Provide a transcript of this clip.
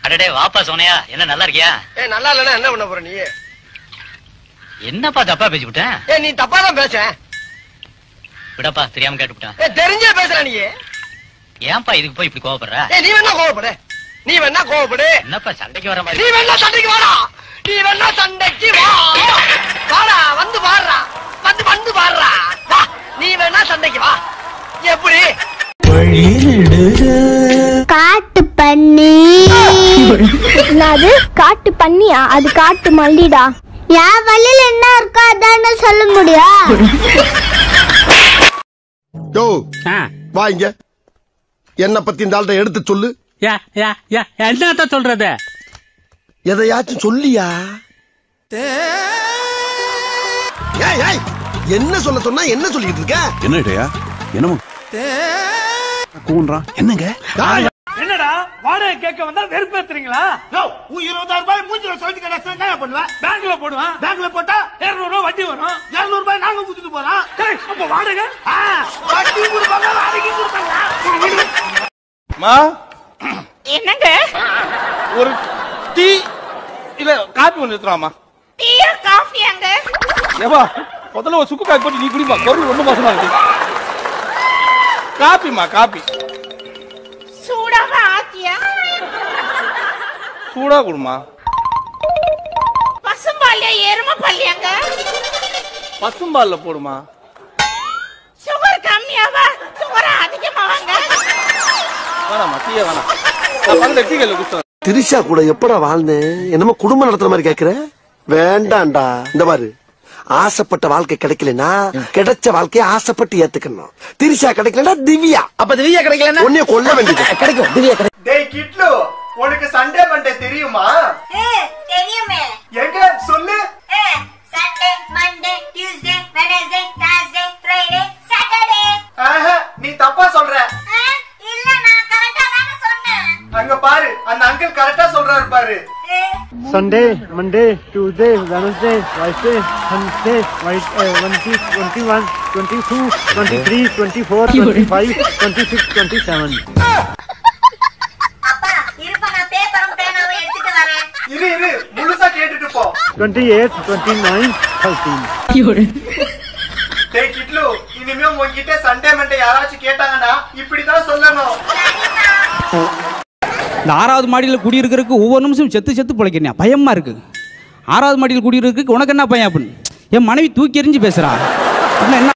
அடடே வாப்பா சோனையா என்ன நல்லா இருக்கியா ஏ நல்லா இல்லைன்னா என்ன பண்ண போற நீ என்னப்பா தப்பா பேசி விட்டேன் ஏ நீ தப்பா தான் பேச விடப்பா தெரியாம கேட்டுவிட்டேன் ஏ தெரிஞ்சே பேசுற நீ ஏன்பா இதுக்கு போய் இப்படி கோவப்படுற ஏ நீ வேணா கோவப்படு நீ வேணா கோவப்படு என்னப்பா சண்டைக்கு வர நீ மாதிரி வேணா சண்டைக்கு வாடா நீ வேணா சண்டைக்கு வா வாடா வந்து பாடுறா வந்து வந்து பாடுறா வா நீ வேணா சண்டைக்கு வா எப்படி காட்டு பண்ணி என்னது காட்டு பண்ணியா அது காட்டு மல்லிடா என் வழியில என்ன இருக்கோ அதானே சொல்ல முடியும் யோ ஆ, வா இங்க என்ன பத்தி இந்த ஆள்கிட்ட எடுத்து சொல்லு யா, யா, யா, என்னத்த சொல்றது எதையாச்சும் சொல்லியா ஏய், ஏய், என்ன சொல்ல சொன்னா என்ன சொல்லிட்டு இருக்க என்ன இடையா என்னமோ கூன்றான் என்னங்க ஏய், என்னடா வாடகை கேட்க வந்தா வெறுப்பேத்துறீங்களா இருபதாயிரம் ரூபாய் மூஞ்சில சொல்லிட்டு கிடைச்சா என்ன பண்ணுவேன் பேங்க்ல போடுவேன் பேங்க்ல போட்டா இருநூறு ரூபாய் வட்டி வரும் இருநூறு ரூபாய் நாங்க குடுத்துட்டு போறோம் டேய், அப்ப வாடகை ஆ, வட்டி கொடுப்பாங்க வாடகை கொடுப்பாங்க மா என்னங்க ஒரு டீ இல்ல காப்பி ஒன்று எடுத்துறாமா டீயா காஃபியாங்க ஏவா முதல்ல ஒரு சுக்கு காப்பி போட்டு நீ குடிமா குரல் ரொம்ப மோசமா இருக்கு காப்பிமா காப்பி சூடாக ஆத்தியா சூடா குடுமா பசும்பால்யா எரும பல்லியாங்க பசும்பால்ல போடுமா சுகர் கம்மியாவா சுகர் அதிகமாவாங்க வேணாமா டீயே வேணாம் நான் பக்கத்துல டீ கல்ல குடிச்சேன் திரிஷா கூட எப்படா வாழ்ந்தேன் என்னமோ குடும்பம் நடத்துற மாதிரி கேக்குற வேண்டாம்டா இந்த பாரு ஆசைப்பட்ட வாழ்க்கை கிடைக்கலனா கிடைச்ச வாழ்க்கைய ஆசைப்பட்டு ஏத்துக்கணும் திரிஷா கிடைக்கலனா திவ்யா அப்ப திவ்யா கிடைக்கலன்னா உன்னைய கொல்ல வேண்டியது கிடைக்கும் திவ்யா கிடைக்கும் டேய் கிட்லு உனக்கு சண்டே மண்டே தெரியுமா தெரியுமே எங்க சொல்லு Sunday Monday Tuesday Wednesday Thursday Friday Saturday ஆஹா, நீ தப்பா சொல்ற இல்ல நான் கரெக்டா தானே சொன்னேன் அங்க பாரு அந்த அங்கிள் கரெக்டா சொல்றாரு பாரு Sunday, Monday, Tuesday, Wednesday, Thursday, Thursday, White, uh, 20, 21, 22, 23, 24, 25, 26, 27. அப்பா இருப்பா நான் பேப்பரும் பேனாவும் எடுத்துட்டு வரேன் இரு இரு முழுசா கேட்டுட்டு போ 28, 29, 30. டேய் கிட்லு இனிமே உன்கிட்ட சண்டே மண்டே யாராச்சும் கேட்டாங்கன்னா இப்படிதான் சொல்லணும் இந்த ஆறாவது மாடியில் குடியிருக்கிறதுக்கு ஒவ்வொரு நிமிஷம் செத்து செத்து பிழைக்கிறேன் பயமா இருக்கு ஆறாவது மாடியில் குடியிருக்கிறதுக்கு உனக்கு என்ன பயம் அப்படின்னு என் மனைவி தூக்கி எறிஞ்சு பேசுறா அப்படின்னா என்ன